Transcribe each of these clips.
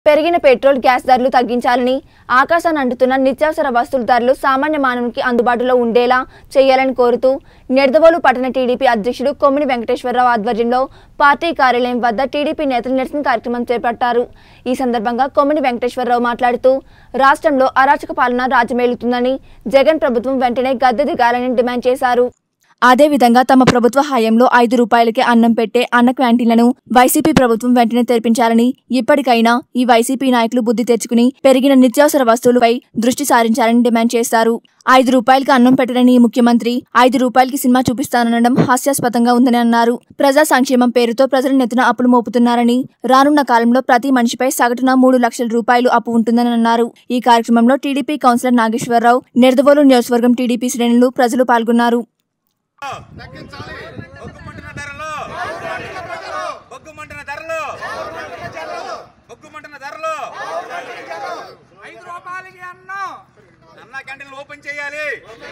పెరిగిన petrol gas ధరలు తగ్గించాలని ఆకాశాన్ని అంటుతున్న నిత్యావసర వస్తువుల ధరలు సామాన్య మానవునికి అందుబాటులో ఉండేలా చేయాలని కోరుతూ నిడదవోలు పట్టణ టీడీపీ అధ్యక్షుడు కొమ్మిని వెంకటేశ్వరరావు ఆధ్వర్యంలో పార్టీ కార్యాలయం వద్ద టీడీపీ నేతలు నిరసన కార్యక్రమం చేపట్టారు ఈ సందర్భంగా కొమ్మిని వెంకటేశ్వరరావు మాట్లాడుతూ రాష్ట్రంలో అరాచక పాలన రాజ్యమేలుతుందని జగన్ ప్రభుత్వం వెంటనే గద్దె దిగాలని డిమాండ్ చేశారు అదేవిధంగా తమ ప్రభుత్వ హయాంలో ఐదు రూపాయలకే అన్నం పెట్టే అన్న క్యాంటీన్లను వైసీపీ ప్రభుత్వం వెంటనే తెరిపించాలని ఇప్పటికైనా ఈ వైసీపీ నాయకులు బుద్ధి తెచ్చుకుని పెరిగిన నిత్యావసర వస్తువులపై దృష్టి సారించాలని డిమాండ్ చేశారు ఐదు రూపాయలకి అన్నం పెట్టడని ఈ ముఖ్యమంత్రి ఐదు రూపాయలకి సినిమా చూపిస్తాననడం హాస్యాస్పదంగా ఉందని అన్నారు ప్రజా సంక్షేమం పేరుతో ప్రజల నెత్తిన అప్పులు మోపుతున్నారని రానున్న కాలంలో ప్రతి మనిషిపై సగటున మూడు లక్షల రూపాయలు అప్పు ఉంటుందని అన్నారు ఈ కార్యక్రమంలో టీడీపీ కౌన్సిలర్ నాగేశ్వరరావు నిడదవోలు నియోజకవర్గం టీడీపీ శ్రేణులు ప్రజలు పాల్గొన్నారు తగ్గించాలి బొగ్గుమంటున్న ధరలు బొగ్గుమంటున్న ధరలు బొగ్గుమంటున్న ధరలు ఐదు రూపాయలకి అన్నం అన్న క్యాంటీన్లు ఓపెన్ చేయాలి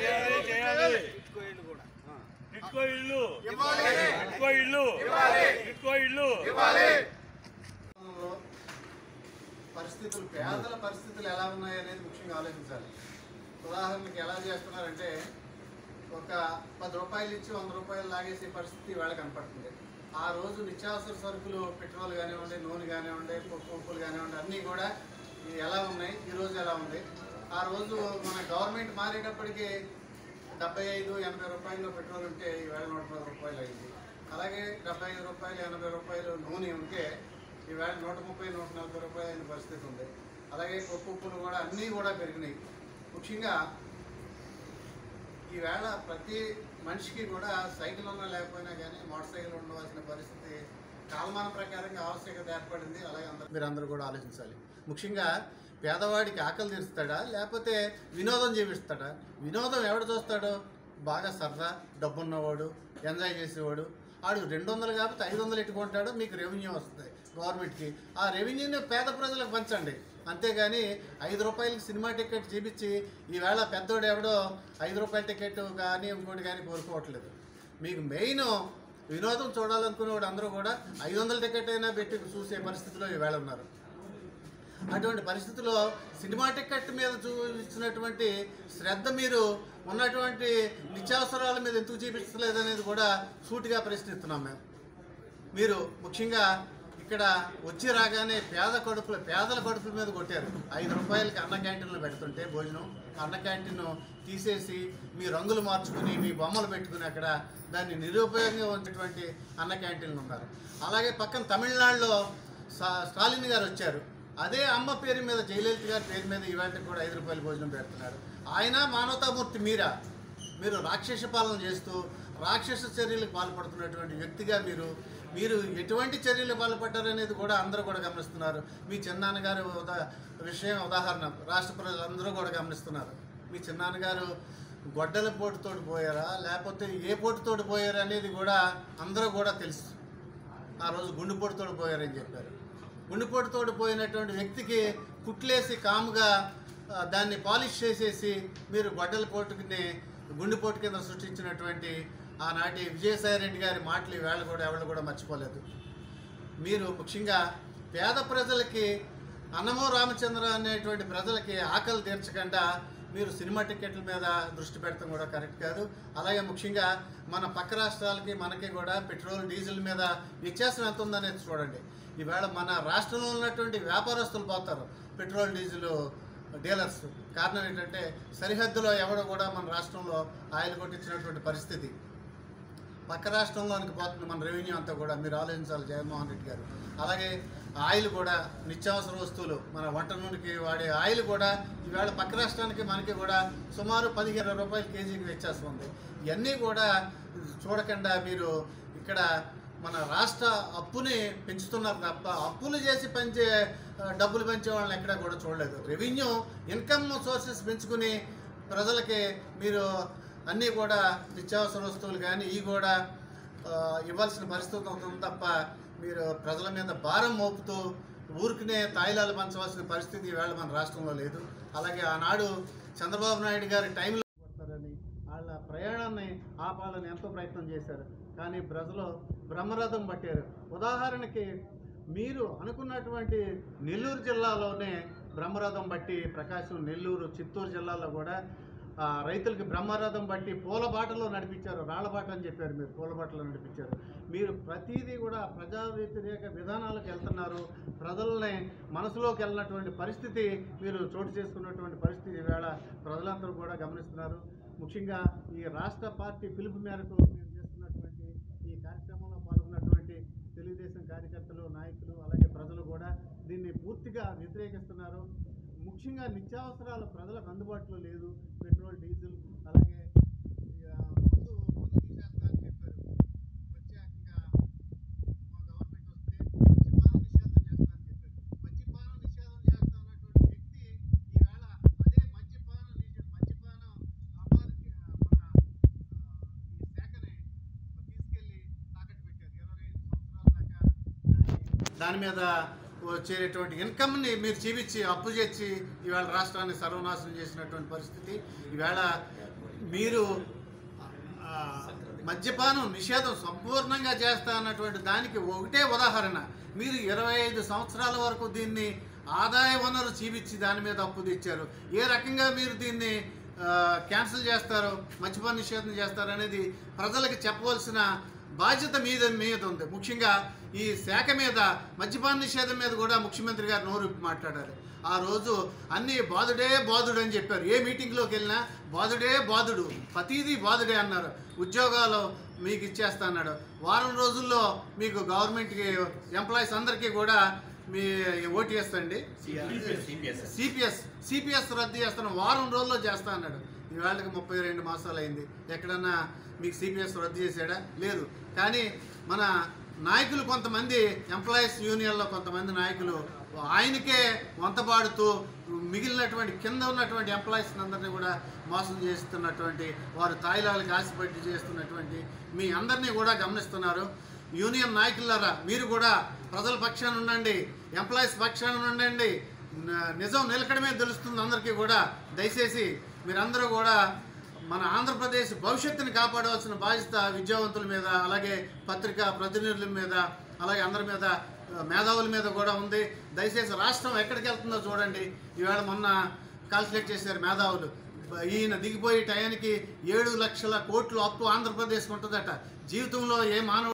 ఇటుకో ఇల్లు ఇటుకో ఇల్లు ఇటుకో ఇల్లు పరిస్థితులు పేదల పరిస్థితులు ఎలా ఉన్నాయనేది ముఖ్యంగా ఆలోచించాలి ఉదాహరణకి ఎలా చేస్తున్నారంటే ఒక పది రూపాయలు ఇచ్చి వంద రూపాయలు లాగేసే పరిస్థితి ఇవాళ కనపడుతుంది ఆ రోజు నిత్యావసర సరుకులు పెట్రోల్ కానివ్వండి నూనె కానివ్వండి పప్పు ఉప్పులు కానివ్వండి అన్నీ కూడా ఇవి ఎలా ఉన్నాయి ఈ రోజు ఎలా ఉంది ఆ రోజు మన గవర్నమెంట్ మారేటప్పటికి డెబ్బై ఐదు ఎనభై రూపాయలు పెట్రోల్ ఉంటే ఈవేళ నూట పది రూపాయలు అయింది అలాగే డెబ్బై ఐదు రూపాయలు ఎనభై రూపాయలు నూనె ఉంటే ఈవేళ నూట ముప్పై నూట నలభై రూపాయలు అయిన పరిస్థితి ఉంది అలాగే పప్పు ఉప్పులు కూడా అన్నీ కూడా పెరిగినాయి ముఖ్యంగా ఈవేళ ప్రతి మనిషికి కూడా సైకిల్ ఉన్నా లేకపోయినా కానీ మోటార్ సైకిల్ ఉండవలసిన పరిస్థితి కాలమాన ప్రకారంగా ఆవశ్యకత ఏర్పడింది అలాగే అందరూ మీరు అందరూ కూడా ఆలోచించాలి ముఖ్యంగా పేదవాడికి ఆకలి తీరుస్తాడా లేకపోతే వినోదం చేపిస్తాడా వినోదం ఎవడు చూస్తాడో బాగా సరదా డబ్బున్నవాడు ఎంజాయ్ చేసేవాడు ఆడు రెండు వందలు కాకపోతే ఐదు వందలు ఎట్టుకుంటాడు మీకు రెవెన్యూ వస్తుంది గవర్నమెంట్కి ఆ రెవెన్యూని పేద ప్రజలకు పంచండి అంతేగాని ఐదు రూపాయలకి సినిమా టికెట్ చూపించి ఈవేళ పెద్దోడు ఎవడో ఐదు రూపాయల టికెట్ కానీ ఇంకోటి కానీ కోరుకోవట్లేదు మీకు మెయిన్ వినోదం చూడాలనుకునేవాడు అందరూ కూడా ఐదు వందల టికెట్ అయినా పెట్టి చూసే పరిస్థితిలో ఈవేళ ఉన్నారు అటువంటి పరిస్థితుల్లో సినిమా టికెట్ మీద చూపించినటువంటి శ్రద్ధ మీరు ఉన్నటువంటి నిత్యావసరాల మీద ఎందుకు చూపించలేదనేది కూడా సూటిగా ప్రశ్నిస్తున్నాం మేము మీరు ముఖ్యంగా ఇక్కడ వచ్చి రాగానే పేద కడుపుల పేదల కడుపుల మీద కొట్టారు ఐదు రూపాయలకి అన్న క్యాంటీన్లో పెడుతుంటే భోజనం అన్న క్యాంటీన్ తీసేసి మీ రంగులు మార్చుకుని మీ బొమ్మలు పెట్టుకుని అక్కడ దాన్ని నిరుపయోగంగా ఉంచేటువంటి అన్న క్యాంటీన్లు ఉన్నారు అలాగే పక్కన తమిళనాడులో సా- స్టాలిన్ గారు వచ్చారు అదే అమ్మ పేరు మీద జయలలిత గారి పేరు మీద ఇవాళకి కూడా ఐదు రూపాయల భోజనం పెడుతున్నారు ఆయన మానవతామూర్తి మీరా మీరు రాక్షస పాలన చేస్తూ రాక్షస చర్యలకు పాల్పడుతున్నటువంటి వ్యక్తిగా మీరు మీరు ఎటువంటి చర్యలు పాల్పడ్డారనేది కూడా అందరూ కూడా గమనిస్తున్నారు మీ చిన్నాన్నగారు ఉదా విషయం ఉదాహరణ రాష్ట్ర ప్రజలందరూ కూడా గమనిస్తున్నారు మీ చిన్నాన్నగారు గొడ్డల పోటుతోటి పోయారా లేకపోతే ఏ పోటుతోటి పోయారా అనేది కూడా అందరూ కూడా తెలుసు ఆ రోజు గుండెపోటుతోటి పోయారని చెప్పారు గుండెపోటుతోటి పోయినటువంటి వ్యక్తికి కుట్లేసి కాముగా ఆ, దాన్ని పాలిష్ చేసేసి మీరు గొడ్డల పోటుని గుండెపోటు కింద సృష్టించినటువంటి ఆనాటి విజయసాయి రెడ్డి గారి మాటలు ఈవేళ కూడా ఎవరు కూడా మర్చిపోలేదు మీరు ముఖ్యంగా పేద ప్రజలకి అన్నమో రామచంద్ర అనేటువంటి ప్రజలకి ఆకలి తీర్చకుండా మీరు సినిమా టికెట్ల మీద దృష్టి పెడతాం కూడా కరెక్ట్ కాదు అలాగే ముఖ్యంగా మన పక్క రాష్ట్రాలకి మనకి కూడా పెట్రోల్ డీజిల్ మీద వ్యత్యాసం ఎంత ఉందనేది చూడండి ఈవేళ మన రాష్ట్రంలో ఉన్నటువంటి వ్యాపారస్తులు పోతారు పెట్రోల్ డీజిల్ డీలర్స్ కారణం ఏంటంటే సరిహద్దులో ఎవడో కూడా మన రాష్ట్రంలో ఆయిల్ కొట్టించినటువంటి పరిస్థితి పక్క రాష్ట్రంలోనికి పోతుంది మన రెవెన్యూ అంతా కూడా మీరు ఆలోచించాలి జగన్మోహన్ రెడ్డి గారు అలాగే ఆయిల్ కూడా నిత్యావసర వస్తువులు మన వంట నూనెకి వాడే ఆయిల్ కూడా ఈవేళ పక్క రాష్ట్రానికి మనకి కూడా సుమారు పదిహేను రూపాయల కేజీకి వ్యత్యాసం ఉంది ఇవన్నీ కూడా చూడకుండా మీరు ఇక్కడ మన రాష్ట్ర అప్పుని పెంచుతున్నారు తప్ప అప్పులు చేసి పెంచే ఆ, డబ్బులు పెంచే వాళ్ళని ఎక్కడా కూడా చూడలేదు రెవెన్యూ ఇన్కమ్ సోర్సెస్ పెంచుకుని ప్రజలకి మీరు అన్నీ కూడా నిత్యావసర వస్తువులు కానీ ఇవి కూడా ఆ, ఇవ్వాల్సిన పరిస్థితి ఉంటుంది తప్ప మీరు ప్రజల మీద భారం మోపుతూ ఊరికినే తాయిలాలు పంచవలసిన పరిస్థితి ఈవేళ మన రాష్ట్రంలో లేదు అలాగే ఆనాడు చంద్రబాబు నాయుడు గారి టైంలో పడతారని వాళ్ళ ప్రయాణాన్ని ఆపాలని ఎంతో ప్రయత్నం చేశారు కానీ ప్రజలు బ్రహ్మరథం పట్టారు ఉదాహరణకి మీరు అనుకున్నటువంటి నెల్లూరు జిల్లాలోనే బ్రహ్మరథం బట్టి ప్రకాశం నెల్లూరు చిత్తూరు జిల్లాలో కూడా ఆ, రైతులకి బ్రహ్మరథం బట్టి పూల బాటలో నడిపించారు రాళ్ల బాట అని చెప్పారు మీరు పూల బాటలో నడిపించారు మీరు ప్రతిదీ కూడా ప్రజా వ్యతిరేక విధానాలకు వెళ్తున్నారు ప్రజల్ని మనసులోకి వెళ్ళినటువంటి పరిస్థితి మీరు చోటు చేసుకున్నటువంటి పరిస్థితి ఈవేళ ప్రజలందరూ కూడా గమనిస్తున్నారు ముఖ్యంగా ఈ రాష్ట్ర పార్టీ పిలుపు మేరకు మేము చేస్తున్నటువంటి ఈ కార్యక్రమంలో పాల్గొన్నటువంటి తెలుగుదేశం కార్యకర్తలు నాయకులు అలాగే ప్రజలు కూడా దీన్ని పూర్తిగా వ్యతిరేకిస్తున్నారు ముఖ్యంగా నిత్యావసరాలు ప్రజలకు అందుబాటులో లేదు పెట్రోల్ డీజిల్ అలాగే ఇక మందు మందు తీసేస్తారని చెప్పారు ప్రత్యేకంగా మా గవర్నమెంట్ వస్తే మద్యపానం నిషేధం చేస్తారని చెప్పారు మద్యపానం నిషేధం చేస్తా ఉన్నటువంటి వ్యక్తి ఈవేళ అదే మద్యపానం నిషే మద్యపానం అమ్మానికి మన ఆ, ఈ శాఖని తీసుకెళ్లి తాకట్టు పెట్టారు ఇరవై ఐదు సంవత్సరాల దాకా దాని మీద వచ్చేటువంటి ఇన్కమ్ని మీరు చూపించి అప్పు చేసి ఈవేళ రాష్ట్రాన్ని సర్వనాశనం చేసినటువంటి పరిస్థితి ఈవేళ మీరు ఆ, మద్యపానం నిషేధం సంపూర్ణంగా చేస్తా అన్నటువంటి దానికి ఒకటే ఉదాహరణ మీరు ఇరవై ఐదు సంవత్సరాల వరకు దీన్ని ఆదాయ వనరు చూపించి దాని మీద అప్పు తెచ్చారు ఏ రకంగా మీరు దీన్ని ఆ, క్యాన్సిల్ చేస్తారో మద్యపాన నిషేధం చేస్తారో అనేది ప్రజలకు చెప్పవలసిన బాధ్యత మీద మీద ఉంది ముఖ్యంగా ఈ శాఖ మీద మద్యపాన నిషేధం మీద కూడా ముఖ్యమంత్రి గారు నోరు విప్పి మాట్లాడారు ఆ రోజు అన్ని బాధుడే బాధుడు అని చెప్పారు ఏ మీటింగ్లోకి వెళ్ళినా బాధుడే బాధుడు ప్రతిదీ బాధుడే అన్నారు ఉద్యోగాలు మీకు ఇచ్చేస్తా అన్నాడు వారం రోజుల్లో మీకు గవర్నమెంట్కి ఎంప్లాయీస్ అందరికీ కూడా మీ ఓటీఎస్ అండి సిపిఎస్ సిపిఎస్ రద్దు చేస్తాను వారం రోజుల్లో చేస్తా అన్నాడు ఇవాళకి ముప్పై రెండు మాసాలు అయింది ఎక్కడన్నా మీకు సిపిఎస్ రద్దు చేశాడా లేదు కానీ మన నాయకులు కొంతమంది ఎంప్లాయీస్ యూనియన్లో కొంతమంది నాయకులు ఆయనకే వంతపాడుతూ మిగిలినటువంటి కింద ఉన్నటువంటి ఎంప్లాయీస్ అందరినీ కూడా మోసం చేస్తున్నటువంటి వారు తాయిలాలకు ఆశపట్టి చేస్తున్నటువంటి మీ అందరినీ కూడా గమనిస్తున్నారు యూనియన్ నాయకులారా మీరు కూడా ప్రజల పక్షాన ఉండండి ఎంప్లాయీస్ పక్షాన ఉండండి న- నిజం నిలకడమే తెలుస్తుంది అందరికీ కూడా దయచేసి మీరందరూ కూడా మన ఆంధ్రప్రదేశ్ భవిష్యత్తుని కాపాడవలసిన బాధ్యత విద్యావంతుల మీద అలాగే పత్రికా ప్రతినిధుల మీద అలాగే అందరి మీద ఆ, మేధావుల మీద కూడా ఉంది దయచేసి రాష్ట్రం ఎక్కడికి వెళ్తుందో చూడండి ఈవేళ మొన్న కాల్కులేట్ చేశారు మేధావులు బ- ఈయన దిగిపోయే టయానికి ఏడు లక్షల కోట్లు అప్పు ఆంధ్రప్రదేశ్కి ఉంటుందట జీవితంలో ఏ మానవుడు